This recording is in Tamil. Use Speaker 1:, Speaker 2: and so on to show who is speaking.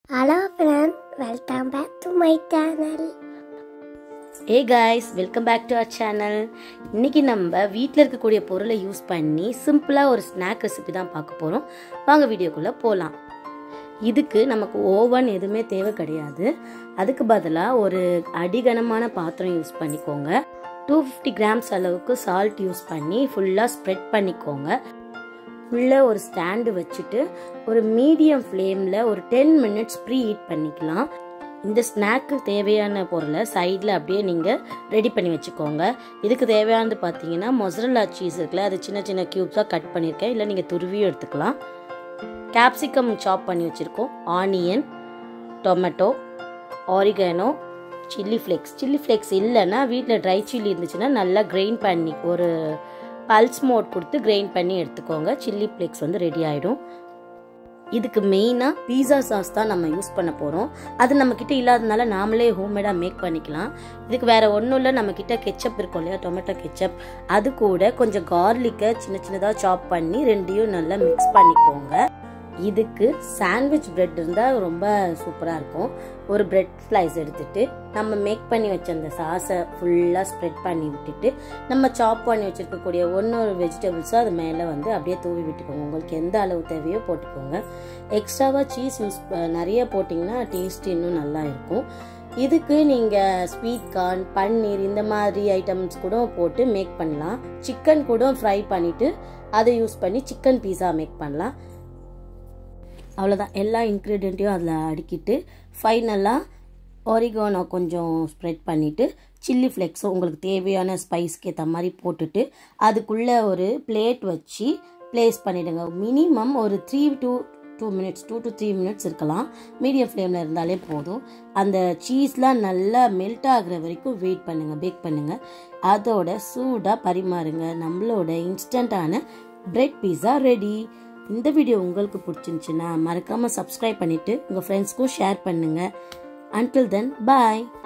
Speaker 1: hello friend welcome back to my channel
Speaker 2: hey guys welcome back to our channel இன்னைக்கு நம்ம வீட்டில் இருக்கக்கூடிய பொருளை யூஸ் பண்ணி சிம்பிளாக ஒரு ஸ்நாக் ரெசிபி தான் பார்க்க போகிறோம் வாங்க வீடியோக்குள்ளே போகலாம் இதுக்கு நமக்கு ஓவன் எதுவுமே தேவை கிடையாது அதுக்கு பதிலாக ஒரு அடிகனமான பாத்திரம் யூஸ் பண்ணிக்கோங்க டூ ஃபிஃப்டி கிராம்ஸ் அளவுக்கு சால்ட் யூஸ் பண்ணி ஃபுல்லாக ஸ்ப்ரெட் பண்ணிக்கோங்க உள்ளே ஒரு ஸ்டாண்டு வச்சுட்டு ஒரு மீடியம் ஃப்ளேமில் ஒரு டென் மினிட்ஸ் ப்ரீ ஹீட் பண்ணிக்கலாம் இந்த ஸ்நாக்கு தேவையான பொருளை சைடில் அப்படியே நீங்கள் ரெடி பண்ணி வச்சுக்கோங்க இதுக்கு தேவையானது பார்த்தீங்கன்னா மொசரல்லா சீஸ் இருக்குல்ல அது சின்ன சின்ன க்யூப்ஸாக கட் பண்ணியிருக்கேன் இல்லை நீங்கள் துருவியும் எடுத்துக்கலாம் கேப்சிகம் சாப் பண்ணி வச்சுருக்கோம் onion tomato oregano chilli flakes chilli flakes இல்லைன்னா வீட்டில் ட்ரை சில்லி இருந்துச்சுன்னா நல்லா கிரைண்ட் பண்ணி ஒரு பல்ஸ் மோட் கொடுத்து கிரைண்ட் பண்ணி எடுத்துக்கோங்க சில்லி ஃப்ளேக்ஸ் வந்து ரெடி ஆகிடும் இதுக்கு மெயினாக பீஸா சாஸ் தான் நம்ம யூஸ் பண்ண போகிறோம் அது நம்மக்கிட்ட இல்லாதனால நாமளே ஹோம்மேடாக மேக் பண்ணிக்கலாம் இதுக்கு வேறு ஒன்றும் இல்லை நம்மக்கிட்ட கெச்சப் இருக்கும் இல்லையா டொமேட்டோ கெச்சப் அது கூட கொஞ்சம் கார்லிக்கை சின்ன சின்னதாக சாப் பண்ணி ரெண்டையும் நல்லா மிக்ஸ் பண்ணிக்கோங்க இதுக்கு சாண்ட்விச் பிரெட் இருந்தால் ரொம்ப சூப்பராக இருக்கும் ஒரு பிரெட் ஸ்லைஸ் எடுத்துட்டு நம்ம மேக் பண்ணி வச்ச அந்த சாஸை ஃபுல்லாக ஸ்ப்ரெட் பண்ணி விட்டுட்டு நம்ம சாப் பண்ணி வச்சுருக்கக்கூடிய ஒன்று ஒரு வெஜிடபிள்ஸும் அது மேலே வந்து அப்படியே தூவி விட்டுக்கோங்க உங்களுக்கு எந்த அளவு தேவையோ போட்டுக்கோங்க எக்ஸ்ட்ராவாக சீஸ் யூஸ் நிறைய போட்டிங்கன்னா டேஸ்ட் இன்னும் நல்லா இருக்கும் இதுக்கு நீங்கள் ஸ்வீட் கார்ன் பன்னீர் இந்த மாதிரி ஐட்டம்ஸ் கூட போட்டு மேக் பண்ணலாம் சிக்கன் கூட ஃப்ரை பண்ணிவிட்டு அதை யூஸ் பண்ணி சிக்கன் பீஸா மேக் பண்ணலாம் அவ்வளோதான் எல்லா இன்க்ரீடியண்ட்டையும் அதில் அடுக்கிட்டு ஃபைனலாக ஒரிகோனோ கொஞ்சம் ஸ்ப்ரெட் பண்ணிவிட்டு சில்லி ஃப்ளெக்ஸும் உங்களுக்கு தேவையான ஸ்பைஸ்க்கு ஏற்ற மாதிரி போட்டுட்டு அதுக்குள்ளே ஒரு பிளேட் வச்சு ப்ளேஸ் பண்ணிவிடுங்க மினிமம் ஒரு three two two minutes two to three minutes இருக்கலாம் மீடியம் ஃப்ளேமில் இருந்தாலே போதும் அந்த சீஸ்லாம் நல்லா மெல்ட் ஆகுற வரைக்கும் வெயிட் பண்ணுங்கள் பேக் பண்ணுங்கள் அதோட சூடாக பரிமாறுங்க நம்மளோட இன்ஸ்டண்ட்டான பிரெட் பீஸா ரெடி இந்த வீடியோ உங்களுக்கு பிடிச்சிருந்துச்சுன்னா மறக்காமல் சப்ஸ்கிரைப் பண்ணிவிட்டு உங்கள் ஃப்ரெண்ட்ஸ்க்கும் ஷேர் பண்ணுங்கள் அன்டில் தென் பாய்